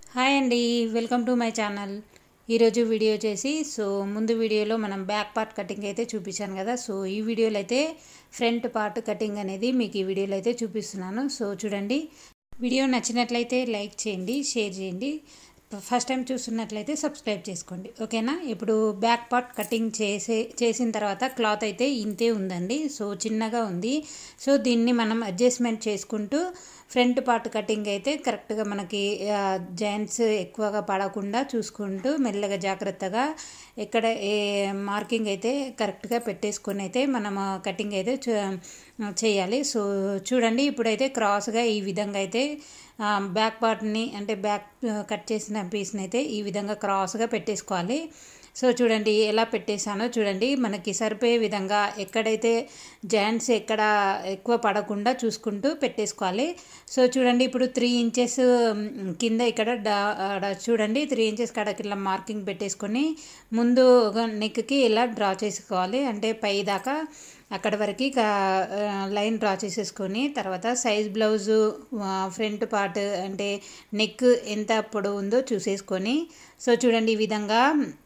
hi అండి welcome to my channel ఈరోజు video చేసి సో ముందు వీడియోలో మనం బ్యాక్ పార్ట్ కటింగ్ అయితే చూపించాను కదా సో ఈ వీడియోలో అయితే ఫ్రంట్ పార్ట్ కటింగ్ అనేది మీకు ఈ వీడియోలో అయితే చూపిస్తున్నాను సో చూడండి వీడియో నచ్చినట్లయితే లైక్ చేయండి షేర్ చేయండి ఫస్ట్ టైం చూస్తున్నట్లయితే సబ్స్క్రైబ్ చేసుకోండి ఓకేనా ఇప్పుడు బ్యాక్ పార్ట్ కటింగ్ చేసే చేసిన తర్వాత క్లాత్ అయితే ఇంతే ఉందండి సో చిన్నగా ఉంది సో దీన్ని మనం అడ్జస్ట్మెంట్ చేసుకుంటూ ఫ్రంట్ పార్ట్ కటింగ్ అయితే కరెక్ట్గా మనకి జాయింట్స్ ఎక్కువగా పడకుండా చూసుకుంటూ మెల్లగా జాగ్రత్తగా ఎక్కడ ఏ మార్కింగ్ అయితే కరెక్ట్గా పెట్టేసుకొని అయితే మనం కటింగ్ అయితే చేయాలి సో చూడండి ఇప్పుడైతే క్రాస్గా ఈ విధంగా అయితే బ్యాక్ పార్ట్ని అంటే బ్యాక్ కట్ చేసిన పీస్ని అయితే ఈ విధంగా క్రాస్గా పెట్టేసుకోవాలి సో చూడండి ఎలా పెట్టేశానో చూడండి మనకి సరిపోయే విధంగా ఎక్కడైతే జాయింట్స్ ఎక్కడ ఎక్కువ పడకుండా చూసుకుంటూ పెట్టేసుకోవాలి సో చూడండి ఇప్పుడు త్రీ ఇంచెస్ కింద ఇక్కడ చూడండి త్రీ ఇంచెస్ కాడకి ఇలా మార్కింగ్ పెట్టేసుకొని ముందు నెక్కి ఇలా డ్రా చేసుకోవాలి అంటే పై దాకా అక్కడ వరకు లైన్ డ్రా చేసేసుకొని తర్వాత సైజ్ బ్లౌజు ఫ్రంట్ పార్ట్ అంటే నెక్ ఎంత పొడవు ఉందో చూసేసుకొని సో చూడండి ఈ విధంగా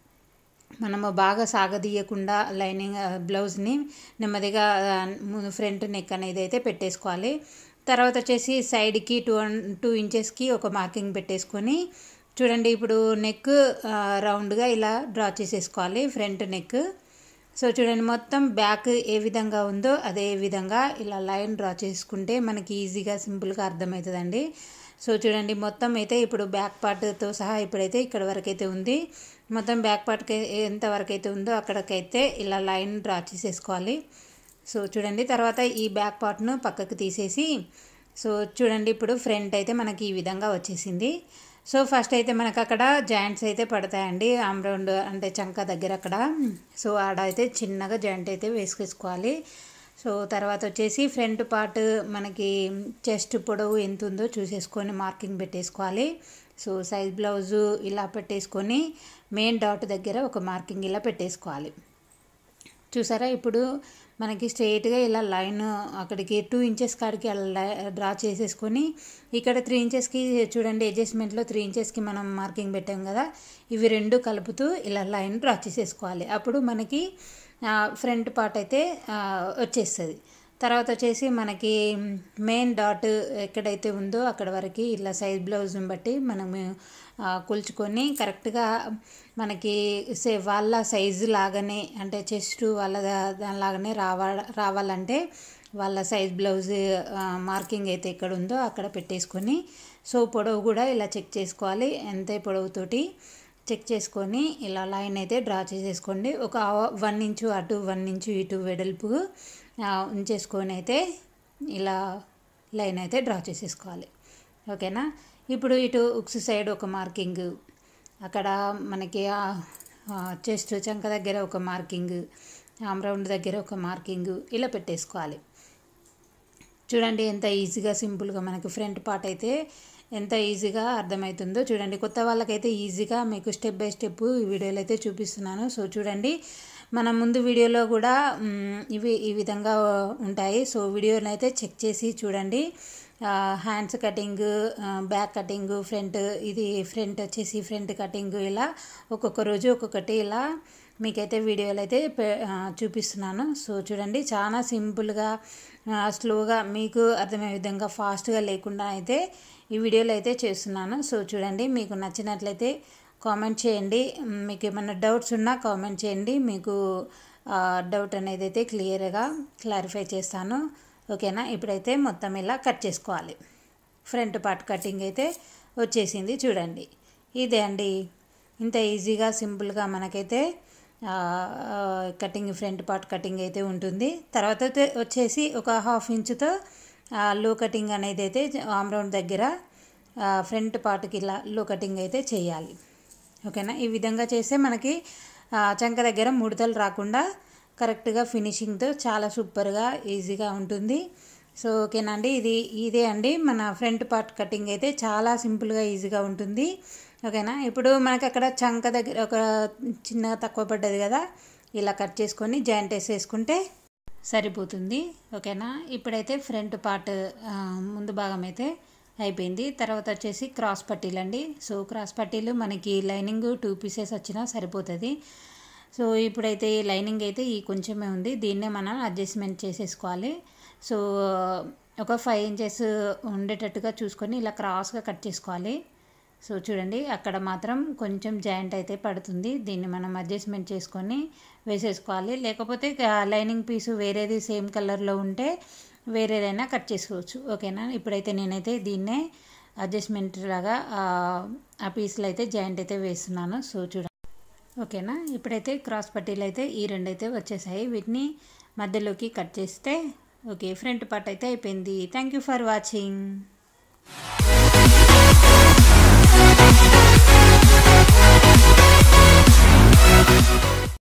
మనము బాగా సాగదీయకుండా లైనింగ్ బ్లౌజ్ని నెమ్మదిగా ఫ్రంట్ నెక్ అనేది అయితే పెట్టేసుకోవాలి తర్వాత వచ్చేసి సైడ్కి టూ టూ ఇంచెస్కి ఒక మార్కింగ్ పెట్టేసుకొని చూడండి ఇప్పుడు నెక్ రౌండ్గా ఇలా డ్రా చేసేసుకోవాలి ఫ్రంట్ నెక్ సో చూడండి మొత్తం బ్యాక్ ఏ విధంగా ఉందో అదే విధంగా ఇలా లైన్ డ్రా చేసుకుంటే మనకి ఈజీగా సింపుల్గా అర్థమవుతుందండి సో చూడండి మొత్తం అయితే ఇప్పుడు బ్యాక్ పార్ట్తో సహా ఇప్పుడైతే ఇక్కడ వరకు అయితే ఉంది మొత్తం బ్యాక్ పార్ట్కి ఎంత వరకు అయితే ఉందో అక్కడికైతే ఇలా లైన్ డ్రా చేసేసుకోవాలి సో చూడండి తర్వాత ఈ బ్యాక్ పార్ట్ను పక్కకు తీసేసి సో చూడండి ఇప్పుడు ఫ్రంట్ అయితే మనకి ఈ విధంగా వచ్చేసింది సో ఫస్ట్ అయితే మనకు అక్కడ జాయింట్స్ అయితే పడతాయండి ఆమ్ రౌండ్ అంటే చంక దగ్గర అక్కడ సో ఆడ అయితే చిన్నగా జాయింట్ అయితే వేసుకేసుకోవాలి సో తర్వాత వచ్చేసి ఫ్రంట్ పార్ట్ మనకి చెస్ట్ పొడవు ఎంత ఉందో చూసేసుకొని మార్కింగ్ పెట్టేసుకోవాలి సో సైజ్ బ్లౌజు ఇలా పెట్టేసుకొని మెయిన్ డాట్ దగ్గర ఒక మార్కింగ్ ఇలా పెట్టేసుకోవాలి చూసారా ఇప్పుడు మనకి స్ట్రైట్గా ఇలా లైన్ అక్కడికి టూ ఇంచెస్ కాడికి అలా డ్రా చేసేసుకొని ఇక్కడ త్రీ ఇంచెస్కి చూడండి అడ్జస్ట్మెంట్లో త్రీ ఇంచెస్కి మనం మార్కింగ్ పెట్టాం కదా ఇవి రెండు కలుపుతూ ఇలా లైన్ డ్రా చేసేసుకోవాలి అప్పుడు మనకి ఫ్రంట్ పార్ట్ అయితే వచ్చేస్తుంది తర్వాత వచ్చేసి మనకి మెయిన్ డాట్ ఎక్కడైతే ఉందో అక్కడ వరకు ఇలా సైజ్ బ్లౌజ్ని బట్టి మనము కొలుచుకొని కరెక్ట్గా మనకి సే వాళ్ళ సైజు లాగానే అంటే చెస్ట్ వాళ్ళ దానిలాగానే రావా రావాలంటే వాళ్ళ సైజ్ బ్లౌజ్ మార్కింగ్ అయితే ఎక్కడ ఉందో అక్కడ పెట్టేసుకొని సో పొడవు కూడా ఇలా చెక్ చేసుకోవాలి ఎంత పొడవుతోటి చెక్ చేసుకొని ఇలా లైన్ అయితే డ్రా చేసేసుకోండి ఒక వన్ ఇంచు అటు వన్ ఇంచు ఇటు వెడల్పు ఉంచేసుకొని అయితే ఇలా లైన్ అయితే డ్రా చేసేసుకోవాలి ఓకేనా ఇప్పుడు ఇటు ఉక్స్ సైడ్ ఒక మార్కింగ్ అక్కడ మనకి చెస్ట్ చంక దగ్గర ఒక మార్కింగ్ ఆమ్ రౌండ్ దగ్గర ఒక మార్కింగ్ ఇలా పెట్టేసుకోవాలి చూడండి ఎంత ఈజీగా సింపుల్గా మనకి ఫ్రంట్ పార్ట్ అయితే ఎంత ఈజీగా అర్థమవుతుందో చూడండి కొత్త వాళ్ళకైతే ఈజీగా మీకు స్టెప్ బై స్టెప్ ఈ వీడియోలో అయితే చూపిస్తున్నాను సో చూడండి మన ముందు వీడియోలో కూడా ఇవి ఈ విధంగా ఉంటాయి సో వీడియోని అయితే చెక్ చేసి చూడండి hands cutting back cutting front ఇది ఫ్రంట్ వచ్చేసి ఫ్రంట్ కటింగ్ ఇలా ఒక్కొక్క రోజు ఒక్కొక్కటి ఇలా మీకైతే వీడియోలు అయితే చూపిస్తున్నాను సో చూడండి చాలా సింపుల్గా స్లోగా మీకు అర్థమయ్యే విధంగా ఫాస్ట్గా లేకుండా అయితే ఈ వీడియోలో అయితే చేస్తున్నాను సో చూడండి మీకు నచ్చినట్లయితే కామెంట్ చేయండి మీకు ఏమైనా డౌట్స్ ఉన్నా కామెంట్ చేయండి మీకు డౌట్ అనేది అయితే క్లియర్గా క్లారిఫై చేస్తాను ఓకేనా ఇప్పుడైతే మొత్తం ఇలా కట్ చేసుకోవాలి ఫ్రంట్ పార్ట్ కటింగ్ అయితే వచ్చేసింది చూడండి ఇదే అండి ఇంత ఈజీగా సింపుల్గా మనకైతే కటింగ్ ఫ్రంట్ పార్ట్ కటింగ్ అయితే ఉంటుంది తర్వాత వచ్చేసి ఒక హాఫ్ ఇంచుతో లో కటింగ్ అనేది అయితే ఆమ్ రౌండ్ దగ్గర ఫ్రంట్ పార్ట్కి ఇలా లో కటింగ్ అయితే చేయాలి ఓకేనా ఈ విధంగా చేస్తే మనకి చంక దగ్గర ముడతలు రాకుండా కరెక్ట్గా ఫినిషింగ్తో చాలా సూపర్గా ఈజీగా ఉంటుంది సో ఓకేనండి ఇది ఇదే అండి మన ఫ్రంట్ పార్ట్ కటింగ్ అయితే చాలా సింపుల్గా ఈజీగా ఉంటుంది ఓకేనా ఇప్పుడు మనకి అక్కడ చంక దగ్గర ఒక చిన్నగా తక్కువ పడ్డది కదా ఇలా కట్ చేసుకొని జాయింట్ వేసేసుకుంటే సరిపోతుంది ఓకేనా ఇప్పుడైతే ఫ్రంట్ పార్ట్ ముందు భాగం అయితే అయిపోయింది తర్వాత వచ్చేసి క్రాస్ పట్టీలు అండి సో క్రాస్ పట్టీలు మనకి లైనింగ్ టూ పీసెస్ వచ్చినా సరిపోతుంది సో ఇప్పుడైతే ఈ లైనింగ్ అయితే ఈ కొంచెమే ఉంది దీన్నే మనం అడ్జస్ట్మెంట్ చేసేసుకోవాలి సో ఒక ఫైవ్ ఇంచెస్ ఉండేటట్టుగా చూసుకొని ఇలా క్రాస్గా కట్ చేసుకోవాలి సో చూడండి అక్కడ మాత్రం కొంచెం జాయింట్ అయితే పడుతుంది దీన్ని మనం అడ్జస్ట్మెంట్ చేసుకొని వేసేసుకోవాలి లేకపోతే లైనింగ్ పీసు వేరేది సేమ్ కలర్లో ఉంటే వేరేదైనా కట్ చేసుకోవచ్చు ఓకేనా ఇప్పుడైతే నేనైతే దీన్నే అడ్జస్ట్మెంట్ లాగా ఆ పీసులు అయితే జాయింట్ అయితే వేస్తున్నాను సో చూడండి ఓకేనా ఇప్పుడైతే క్రాస్ పట్టీలు అయితే ఈ రెండు అయితే వచ్చేసాయి వీటిని మధ్యలోకి కట్ చేస్తే ఓకే ఫ్రంట్ పార్ట్ అయితే అయిపోయింది థ్యాంక్ యూ ఫర్ వాచింగ్